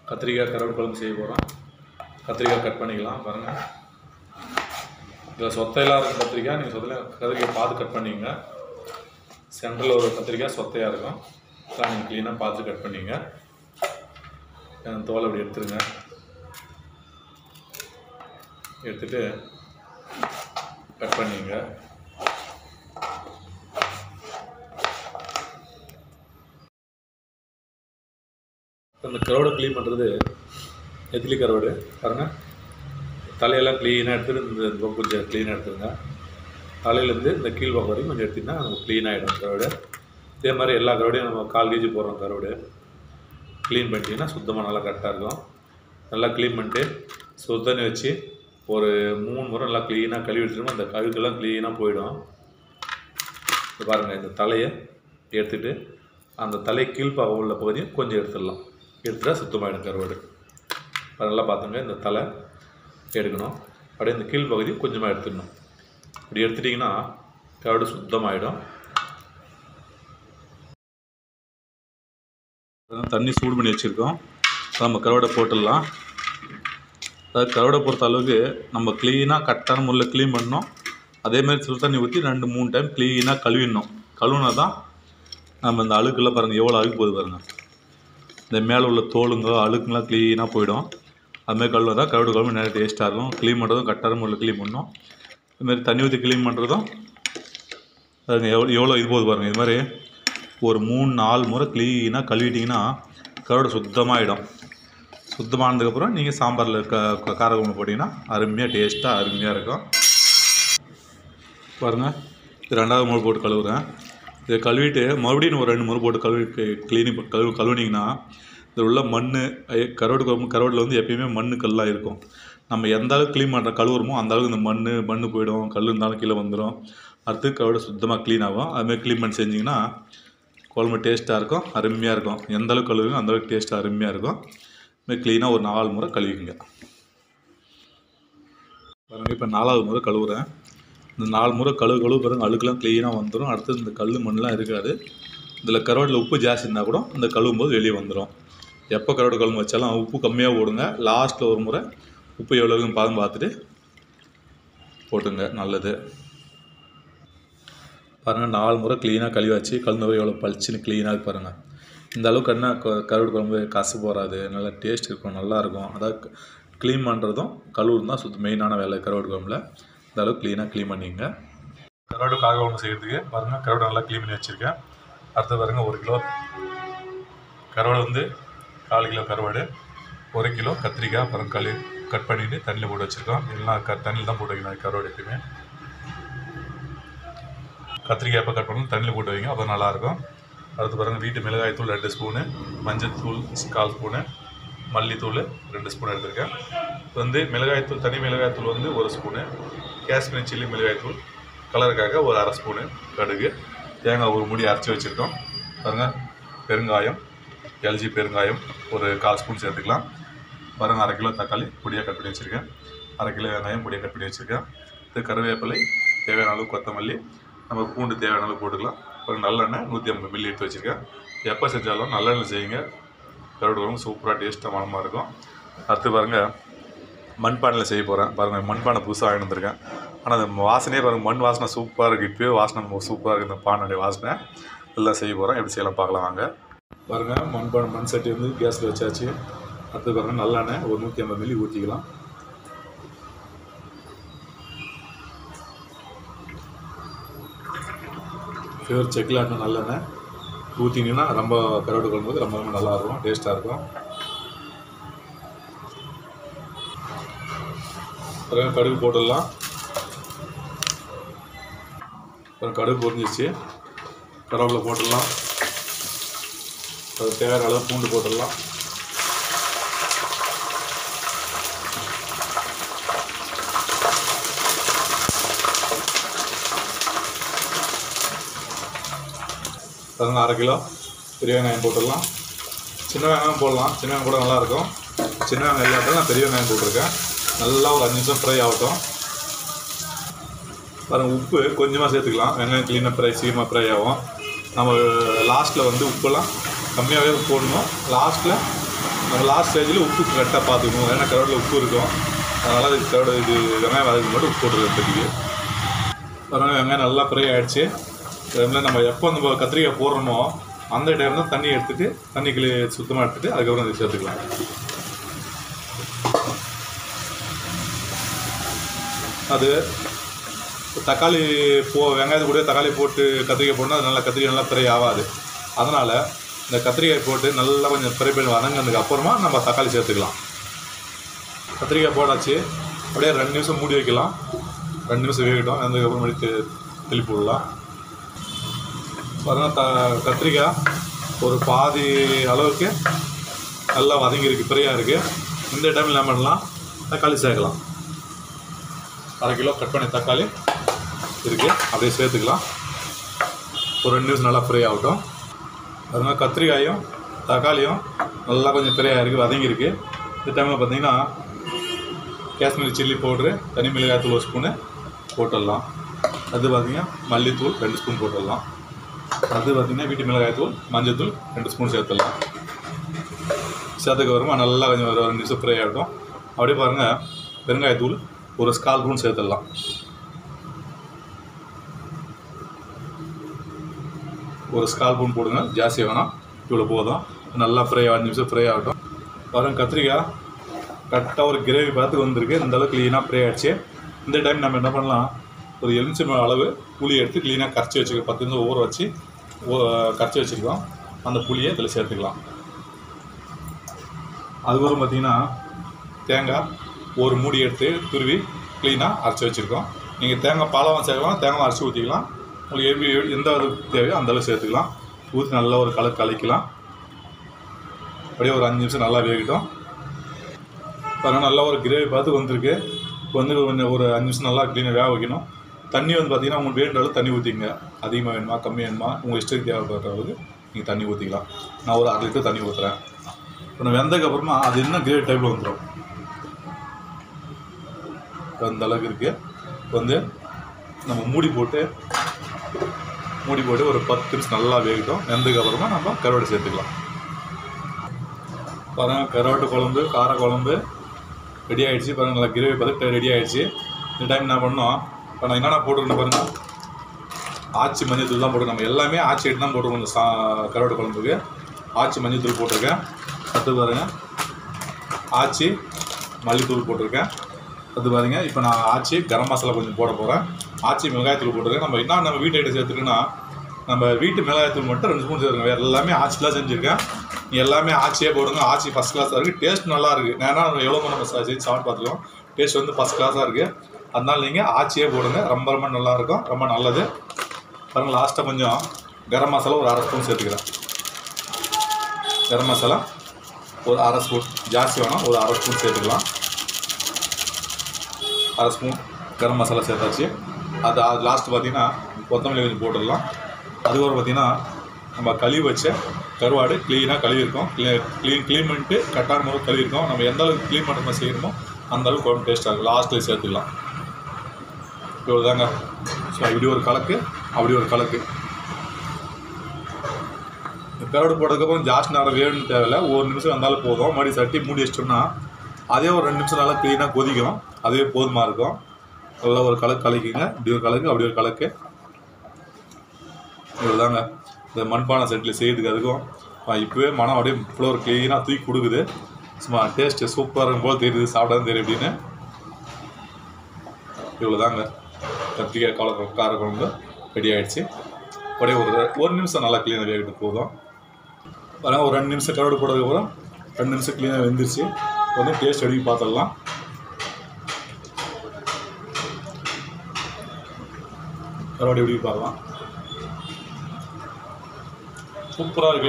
கத்திரிக்காய் கருவாடு குழம்பு செய்ய போகிறோம் கத்திரிக்காய் கட் பண்ணிக்கலாம் பாருங்கள் இதில் சொத்தையெல்லாம் இருக்கும் கத்திரிக்காய் நீங்கள் சொத்தையில கத்திரிக்காய் பார்த்து கட் பண்ணிங்க சென்டரில் ஒரு கத்திரிக்காய் சொத்தையாக இருக்கும் அதெல்லாம் நீங்கள் க்ளீனாக பார்த்து கட் பண்ணிங்க அந்த தோலை அப்படி எடுத்துருங்க எடுத்துட்டு கட் பண்ணிங்க இந்த கருவாடை க்ளீன் பண்ணுறது நெத்திலி கருவாடு பாருங்கள் தலையெல்லாம் க்ளீனாக எடுத்துட்டு இந்த இந்த பக்கம் கொஞ்சம் க்ளீனாக எடுத்துருங்க தலையிலேருந்து இந்த கீழ் பக்கம் வரைக்கும் கொஞ்சம் எடுத்திங்கன்னா நமக்கு க்ளீன் ஆகிடும் கருவாடு இதே மாதிரி எல்லா கருவாடையும் நம்ம கால் கேஜி போடுறோம் கருவாடு க்ளீன் பண்ணிட்டீங்கன்னா சுத்தமாக நல்லா கரெக்டாக இருக்கும் நல்லா க்ளீன் பண்ணிட்டு சுத்தண்ணி வச்சு ஒரு மூணு முறை நல்லா க்ளீனாக கழுவி எடுத்துட்டோம் அந்த கழுக்கெல்லாம் க்ளீனாக போயிடும் இது பாருங்கள் இந்த தலையை எடுத்துட்டு அந்த தலை கீழ்ப்பாக உள்ள பகுதியை கொஞ்சம் எடுத்துடலாம் எடுத்துட்டா சுத்தமாகிடும் கருவாடு அது நல்லா பார்த்துங்க இந்த தலை எடுக்கணும் அப்படியே இந்த கீழ் பகுதி கொஞ்சமாக எடுத்துடணும் இப்படி எடுத்துட்டிங்கன்னா கருவாடு சுத்தமாகிடும் அதான் தண்ணி சூடு பண்ணி வச்சுருக்கோம் நம்ம கருவாடை போட்டுடலாம் அதாவது கருவாடை பொறுத்த அளவுக்கு நம்ம க்ளீனாக கரெக்டான முறையில் க்ளீன் பண்ணணும் அதேமாதிரி சுடு தண்ணி ஊற்றி ரெண்டு மூணு டைம் க்ளீனாக கழுவிடணும் கழுவுனா தான் நம்ம இந்த அழுக்கெல்லாம் பாருங்கள் எவ்வளோ அழுக்கு போகுது பாருங்கள் இந்த மேலே உள்ள தோலுங்க அழுக்குங்கெல்லாம் க்ளீனாக போயிடும் அதுமாதிரி கழுவு தான் கருவாடு குழம்பு நிறைய டேஸ்ட்டாக இருக்கும் க்ளீன் பண்ணுறதும் கரெக்டான முறையில் க்ளீன் பண்ணணும் இதுமாதிரி தண்ணி ஊற்றி க்ளீன் பண்ணுறதும் அதுங்க எவ்வளோ எவ்வளோ இது போகுது பாருங்கள் இது மாதிரி ஒரு மூணு நாலு முறை க்ளீனாக கழுவிட்டிங்கன்னா கருவாடு சுத்தமாகிடும் சுத்தமானதுக்கப்புறம் நீங்கள் சாம்பாரில் க க- கார குழம்பு போட்டிங்கன்னா அருமையாக டேஸ்ட்டாக அருமையாக இருக்கும் பாருங்கள் இது ரெண்டாவது முறை போட்டு கழுவுறேன் இதை கழுவிட்டு மறுபடியும் ஒரு ரெண்டு முறை போட்டு கழுவி க்ளீனிங் கழுவு கழுவுனீங்கன்னா இதில் உள்ள மண் கருவாடு குழம்பு கருவாடில் வந்து எப்பயுமே மண் கல்லாக இருக்கும் நம்ம எந்த அளவுக்கு க்ளீன் பண்ணுற கழுவுறோமோ அந்த அளவுக்கு இந்த மண் மண் போயிடும் கல் இருந்தாலும் கீழே வந்துடும் அடுத்து கருவாடு சுத்தமாக க்ளீன் ஆகும் அதுமாதிரி க்ளீன் பண்ணி செஞ்சிங்கன்னா குழம்பு டேஸ்ட்டாக இருக்கும் அருமையாக இருக்கும் எந்த அளவுக்கு கழுவுங்க அந்த அளவுக்கு டேஸ்ட்டாக அருமையாக இருக்கும் இதுமாதிரி க்ளீனாக ஒரு நாலு முறை கழுவிக்குங்க பாருங்க இப்போ நாலாவது முறை கழுவுறேன் இந்த நாலு முறை கழுவு கழுவு பாருங்க அழுக்கெல்லாம் க்ளீனாக வந்துடும் அடுத்து இந்த கல் மண்ணெலாம் இருக்காது இதில் கருவாட்டில் உப்பு ஜாஸ்தி இருந்தால் கூட இந்த கழுவும் போது வெளியே வந்துடும் எப்போ கருவாடு குழம்பு வச்சாலும் உப்பு கம்மியாக போடுங்க லாஸ்ட்டில் ஒரு முறை உப்பு எவ்வளோ இருக்குன்னு பாதம் பார்த்துட்டு போட்டுங்க நல்லது பாருங்கள் நாலு முறை க்ளீனாக கழுவாச்சு கழுந்தவரை எவ்வளோ பளிச்சுன்னு க்ளீனாக இருக்கு பாருங்கள் இந்த அளவுக்கு என்ன க- கருவாடு குழம்பு காசு போகாது நல்லா டேஸ்ட் இருக்கும் நல்லா இருக்கும் அதாவது க்ளீன் பண்ணுறதும் கழுவுறது தான் சுத்த மெயினான வேலை கருவாடு குழம்புல இந்த அளவுக்கு க்ளீனாக க்ளீன் பண்ணிங்க கருவாடு காக குழம்பு செய்கிறதுக்கு பாருங்கள் கருவாடு நல்லா க்ளீன் பண்ணி வச்சுருக்கேன் அடுத்து பாருங்கள் ஒரு கிலோ கருவாடு வந்து கால் கிலோ கருவாடு ஒரு கிலோ கத்திரிக்காய் அப்புறம் களி கட் பண்ணிட்டு தண்ணியில் போட்டு வச்சுருக்கோம் இதெல்லாம் க தண்ணியில் தான் போட்டு வைக்கணும் கருவாடு எப்பயுமே கத்திரிக்காய் எப்போ கட் பண்ணணும் தண்ணியில் போட்டு வைங்க அப்போ நல்லாயிருக்கும் அடுத்து பாருங்கள் வீட்டு மிளகாய்த்தூள் ரெண்டு ஸ்பூனு மஞ்சள்தூள் கால் ஸ்பூனு மல்லித்தூள் ரெண்டு ஸ்பூன் எடுத்திருக்கேன் இது வந்து மிளகாய்த்தூள் தனி மிளகாய்த்தூள் வந்து ஒரு ஸ்பூனு காஷ்மீர் சில்லி மிளகாய்த்தூள் கலருக்காக ஒரு அரை ஸ்பூனு கடுகு தேங்காய் ஒரு முடி அரைச்சி வச்சுருக்கோம் பாருங்கள் பெருங்காயம் எல்ஜி பெருங்காயம் ஒரு கால் ஸ்பூன் சேர்த்துக்கலாம் பாருங்கள் அரை கிலோ தக்காளி பொடியாக கட் பண்ணி வச்சுருக்கேன் அரை கிலோ வெங்காயம் பொடியாக கட் பண்ணி வச்சுருக்கேன் இது கருவேப்பிலை தேவையான அளவு கொத்தமல்லி நம்ம பூண்டு தேவையான அளவு போட்டுக்கலாம் ஒரு நல்லெண்ணெய் நூற்றி ஐம்பது மில்லி எடுத்து வச்சுருக்கேன் எப்போ செஞ்சாலும் நல்லெண்ணெய் செய்யுங்க கருவாடு குழம்பு சூப்பராக டேஸ்ட்டாக மனமாக இருக்கும் அடுத்து பாருங்கள் மண்பானையில் செய்ய போகிறேன் பாருங்கள் மண்பானை புதுசாக வாங்கிட்டு வந்திருக்கேன் ஆனால் அந்த வாசனையே பாருங்கள் மண் வாசனை சூப்பராக இருக்குது இப்போயே வாசனை சூப்பராக இருக்குது இந்த பானையுடைய வாசனை எல்லாம் செய்ய போகிறோம் எப்படி செய்யலாம் பார்க்கலாம் வாங்க பாருங்கள் மண்பானை மண் சட்டி வந்து கேஸில் வச்சாச்சு அடுத்து பாருங்கள் நல்லெண்ணெய் ஒரு நூற்றி ஐம்பது மில்லி ஊற்றிக்கலாம் பியூர் செக்கில் ஆட்டின நல்லெண்ணெய் ஊற்றினீங்கன்னா ரொம்ப கருவாடு குழம்பு ரொம்ப ரொம்ப நல்லா இருக்கும் டேஸ்ட்டாக இருக்கும் அப்புறம் கடுகு போட்டுடலாம் அப்புறம் கடுகு பொரிஞ்சிச்சு கருவேப்பிலை போட்டுடலாம் அது தேவையான அளவு பூண்டு போட்டுடலாம் பாருங்க அரை கிலோ பெரிய வெங்காயம் போட்டுடலாம் சின்ன வெங்காயம் போடலாம் சின்ன வெங்காயம் கூட நல்லாயிருக்கும் சின்ன வெங்காயம் இல்லாட்டாலும் நான் பெரிய வெங்காயம் போட்டிருக்கேன் நல்லா ஒரு அஞ்சு நிமிஷம் ஃப்ரை ஆகட்டும் பாருங்க உப்பு கொஞ்சமாக சேர்த்துக்கலாம் வெங்காயம் க்ளீனாக ஃப்ரை சீக்கிரமாக ஃப்ரை ஆகும் நம்ம லாஸ்ட்டில் வந்து உப்பெல்லாம் கம்மியாகவே போடணும் லாஸ்ட்டில் நம்ம லாஸ்ட் ஸ்டேஜில் உப்பு கரெக்டாக பார்த்துக்கணும் ஏன்னா கருவாட்டில் உப்பு இருக்கும் அதனால் அது கருவாடு இது வெங்காயம் வதக்கு மட்டும் உப்பு போட்டுருது இப்போதைக்கு பாருங்க வெங்காயம் நல்லா ஃப்ரை ஆகிடுச்சு டைமில் நம்ம எப்போ நம்ம கத்திரிக்காய் போடுறோமோ அந்த டைம் தான் தண்ணி எடுத்துட்டு தண்ணி கிளி சுத்தமாக எடுத்துட்டு அதுக்கப்புறம் அதை சேர்த்துக்கலாம் அது தக்காளி போ வெங்காயத்து கூட தக்காளி போட்டு கத்திரிக்காய் போட்டால் அது நல்லா கத்திரிக்காய் நல்லா ஃப்ரை ஆகாது அதனால் இந்த கத்திரிக்காய் போட்டு நல்லா கொஞ்சம் ஃப்ரை பண்ணி வதங்கினதுக்கு அப்புறமா நம்ம தக்காளி சேர்த்துக்கலாம் கத்திரிக்காய் போடாச்சு அப்படியே ரெண்டு நிமிஷம் மூடி வைக்கலாம் ரெண்டு நிமிஷம் வேகட்டும் அதுக்கப்புறம் மறுத்து திருப்பி விடலாம் பாருங்க த கத்திரிக்காய் ஒரு பாதி அளவுக்கு நல்லா வதங்கியிருக்கு ஃப்ரையாக இருக்குது இந்த டைமில் என்ன பண்ணலாம் தக்காளி சேர்க்கலாம் அரை கிலோ கட் பண்ணி தக்காளி இருக்குது அப்படியே சேர்த்துக்கலாம் ஒரு ரெண்டு நிமிஷம் நல்லா ஃப்ரை ஆகட்டும் அதனால் கத்திரிக்காயும் தக்காளியும் நல்லா கொஞ்சம் ஃப்ரை ஆகிருக்கு வதங்கியிருக்கு இந்த டைமில் பார்த்தீங்கன்னா காஷ்மீரி சில்லி பவுட்ரு தனி மிளகாய்த்தூள் ஒரு ஸ்பூனு போட்டுடலாம் அது பார்த்தீங்கன்னா மல்லித்தூள் ரெண்டு ஸ்பூன் போட்டுடலாம் அது பார்த்தீங்கன்னா வீட்டு மிளகாய்த்தூள் மஞ்சள்தூள் ரெண்டு ஸ்பூன் சேர்த்துடலாம் சேர்த்துக்கு வருமா நல்லா கொஞ்சம் ஒரு ரெண்டு நிமிஷம் ஃப்ரை ஆகட்டும் அப்படியே பாருங்கள் பெருங்காயத்தூள் ஒரு ஸ்கால் ஸ்பூன் சேர்த்துடலாம் ஒரு ஸ்கால் ஸ்பூன் போடுங்க ஜாஸ்தி வேணாம் இவ்வளோ போதும் நல்லா ஃப்ரை அஞ்சு நிமிஷம் ஃப்ரை ஆகட்டும் பாருங்க கத்திரிக்காய் கரெக்டாக ஒரு கிரேவி பார்த்து வந்திருக்கு இந்த அளவுக்கு க்ளீனாக ஃப்ரை ஆகிடுச்சு இந்த டைம் நம்ம என்ன பண்ணலாம் ஒரு எலுமிச்சம்பழம் அளவு புளி எடுத்து க்ளீனாக கரைச்சி வச்சுக்க பத்து நிமிஷம் ஊற வச்சு ஊ- கரைச்சி வச்சுருக்கோம் அந்த புளியை இதில் சேர்த்துக்கலாம் அதுக்கப்புறம் பார்த்தீங்கன்னா தேங்காய் ஒரு மூடி எடுத்து துருவி க்ளீனாக அரைச்சி வச்சுருக்கோம் நீங்கள் தேங்காய் பாலாவும் சேர்க்கலாம் தேங்காய் அரைச்சி ஊற்றிக்கலாம் உங்களுக்கு எப்படி எந்த அளவு தேவையோ அந்த அளவு சேர்த்துக்கலாம் ஊற்றி நல்லா ஒரு கலர் கலக்கலாம் அப்படியே ஒரு அஞ்சு நிமிஷம் நல்லா வேகட்டும் பாருங்க நல்லா ஒரு கிரேவி பார்த்து வந்திருக்கு இப்போ வந்து கொஞ்சம் ஒரு அஞ்சு நிமிஷம் நல்லா க்ளீனாக வேக வைக்கணும் தண்ணி வந்து பார்த்தீங்கன்னா உங்களுக்கு வேணுன்ற அளவு தண்ணி ஊற்றிங்க அதிகமாக வேணுமா கம்மியாக வேணுமா உங்கள் இஷ்டத்துக்கு தேவைப்படுற அளவுக்கு நீங்கள் தண்ணி ஊற்றிக்கலாம் நான் ஒரு அரை லிட்டர் தண்ணி ஊற்றுறேன் இப்போ நான் வெந்ததுக்கு அப்புறமா அது இன்னும் கிரேவி டைப்பில் வந்துடும் அந்த அளவுக்கு இருக்குது இப்போ வந்து நம்ம மூடி போட்டு மூடி போட்டு ஒரு பத்து நிமிஷம் நல்லா வேகட்டும் வெந்ததுக்கு அப்புறமா நம்ம கருவாடு சேர்த்துக்கலாம் பாருங்கள் கருவாட்டு குழம்பு கார குழம்பு ரெடி ஆயிடுச்சு பாருங்கள் நல்லா கிரேவி பார்த்து ரெடி ஆயிடுச்சு இந்த டைம் என்ன பண்ணோம் இப்போ நான் என்னென்ன போட்டுருக்கேன் பாருங்கள் ஆச்சி மஞ்சள் தூள் தான் போட்டு நம்ம எல்லாமே ஆச்சி எடுத்து தான் போட்டிருக்கோம் இந்த சா கருவாட்டு குழம்புக்கு ஆச்சி மஞ்சள் தூள் போட்டிருக்கேன் அடுத்து பாருங்கள் ஆச்சி மல்லித்தூள் போட்டிருக்கேன் அது பாருங்க இப்போ நான் ஆச்சி கரம் மசாலா கொஞ்சம் போட போகிறேன் ஆச்சி மிளகாய்த்தூள் போட்டிருக்கேன் நம்ம என்ன நம்ம வீட்டு ஐட்டம் சேர்த்துருக்குன்னா நம்ம வீட்டு மிளகாய்த்தூள் மட்டும் ரெண்டு ஸ்பூன் சேர்த்துருங்க வேறு எல்லாமே ஆச்சிலாம் செஞ்சுருக்கேன் நீ எல்லாமே ஆச்சியே போடுங்க ஆச்சி ஃபஸ்ட் கிளாஸாக இருக்குது டேஸ்ட் நல்லா இருக்குது ஏன்னா எவ்வளோ நம்ம செஞ்சு சாப்பிட்டு பார்த்துருக்கோம் டேஸ்ட் வந்து ஃபஸ்ட் கிளாஸாக இருக்குது அதனால நீங்கள் ஆச்சியே போடுங்க ரொம்ப ரொம்ப நல்லாயிருக்கும் ரொம்ப நல்லது பாருங்க லாஸ்ட்டாக கொஞ்சம் கரம் மசாலா ஒரு அரை ஸ்பூன் சேர்த்துக்கிறேன் கரம் மசாலா ஒரு அரை ஸ்பூன் ஜாஸ்தி வேணாம் ஒரு அரை ஸ்பூன் சேர்த்துக்கலாம் அரை ஸ்பூன் கரம் மசாலா சேர்த்தாச்சு அது அது லாஸ்ட் பார்த்தீங்கன்னா கொத்தமல்லி கொஞ்சம் போட்டுடலாம் அதுக்கப்புறம் பார்த்தீங்கன்னா நம்ம கழுவி வச்ச கருவாடு க்ளீனாக கழுவிருக்கோம் க்ளீன் க்ளீன் பண்ணிட்டு கட்டான முறை கழுவிருக்கோம் நம்ம எந்த அளவுக்கு க்ளீன் பண்ணுற மாதிரி செய்யணுமோ அந்த அளவுக்கு குழம்பு டேஸ்ட்டாக இருக்கும் லாஸ்ட்டில் சேர்த்துக்கலாம் இவ்வளோ தாங்க ஸோ இப்படி ஒரு கலக்கு அப்படி ஒரு கலக்கு இந்த கருவாடு போட்டதுக்கப்புறம் ஜாஸ்தி நேரம் வேணும்னு தேவையில்ல ஒரு நிமிஷம் வந்தாலும் போதும் மறுபடியும் சட்டி மூடி வச்சிட்டோம்னா அதே ஒரு ரெண்டு நிமிஷம் நல்லா க்ளீனாக கொதிக்கும் அதுவே போதுமாக இருக்கும் நல்லா ஒரு கலக்கு கலக்கிங்க இப்படி ஒரு கலக்கு அப்படி ஒரு கலக்கு இவ்வளோதாங்க இந்த மண்பானை செட்டில் செய்யறதுக்கு அதுக்கும் ஆ, இப்போவே மனம் அப்படியே இவ்வளோ ஒரு க்ளீனாக தூக்கி கொடுக்குது சும்மா டேஸ்ட்டு சூப்பராக இருக்கும் போல் தெரியுது சாப்பிடாதான் தெரியும் அப்படின்னு இவ்வளோதாங்க கத்திரிக்காய் கால கார குழம்பு ரெடி ஆயிடுச்சு அப்படியே ஒரு ஒரு நிமிஷம் நல்லா க்ளீனாக வேகிட்டு போதும் பாருங்க ஒரு ரெண்டு நிமிஷம் கருவாடு போட்டதுக்கப்புறம் ரெண்டு நிமிஷம் க்ளீனாக வெந்துருச்சு இப்போ வந்து டேஸ்ட் எடுக்கி பார்த்துடலாம் கருவாடு எப்படி பார்க்கலாம் சூப்பராக இருக்கு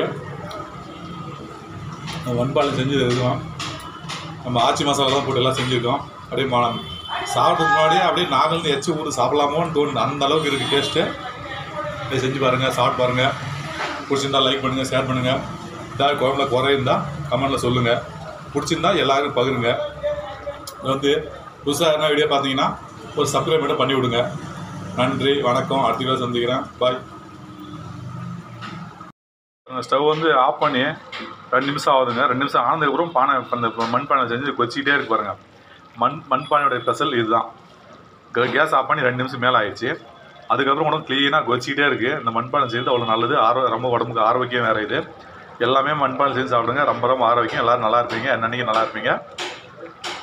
நம்ம வன்பால் செஞ்சது இதுதான் நம்ம ஆச்சி மசாலா தான் போட்டு எல்லாம் செஞ்சுருக்கோம் அப்படியே மா சாப்பிட்றதுக்கு முன்னாடியே அப்படியே நாகல்னு எச்சி ஊர் சாப்பிடலாமோன்னு தோணுது அந்த அளவுக்கு இருக்குது டேஸ்ட்டு இதை செஞ்சு பாருங்கள் சாப்பிட்டு பாருங்கள் பிடிச்சிருந்தா லைக் பண்ணுங்கள் ஷேர் பண்ணுங்கள் ஏதாவது குழம்புல குறை இருந்தால் கமெண்ட்டில் சொல்லுங்கள் பிடிச்சிருந்தா எல்லாருக்கும் பகிருங்க இது வந்து புதுசாக என்ன வீடியோ பார்த்தீங்கன்னா ஒரு சப்ஸ்கிரைப் மட்டும் பண்ணி விடுங்க நன்றி வணக்கம் அடுத்த வீடியோ சந்திக்கிறேன் பாய் ஸ்டவ் வந்து ஆஃப் பண்ணி ரெண்டு நிமிஷம் ஆகுதுங்க ரெண்டு நிமிஷம் ஆனதுக்கப்புறம் பானை அந்த மண் பானை செஞ்சு கொச்சிக்கிட்டே இருக்கு பாருங்க மண் மண் பானையோட ஸ்பெஷல் இதுதான் கேஸ் ஆஃப் பண்ணி ரெண்டு நிமிஷம் மேலே ஆயிடுச்சு அதுக்கப்புறம் உடம்பு க்ளீனாக கொச்சிக்கிட்டே இருக்குது இந்த மண்பானை செய்கிறது அவ்வளோ நல்லது ஆரோ ரொம்ப உடம்புக்கு ஆரோக்கியம் வேறு இது எல்லாமே மண்பானை செஞ்சு சாப்பிடுங்க ரொம்ப ரொம்ப ஆரோக்கியம் எல்லோரும் நல்லா இருப்பீங்க என்னன்னைக்கு நல்லா இருப்பீங்க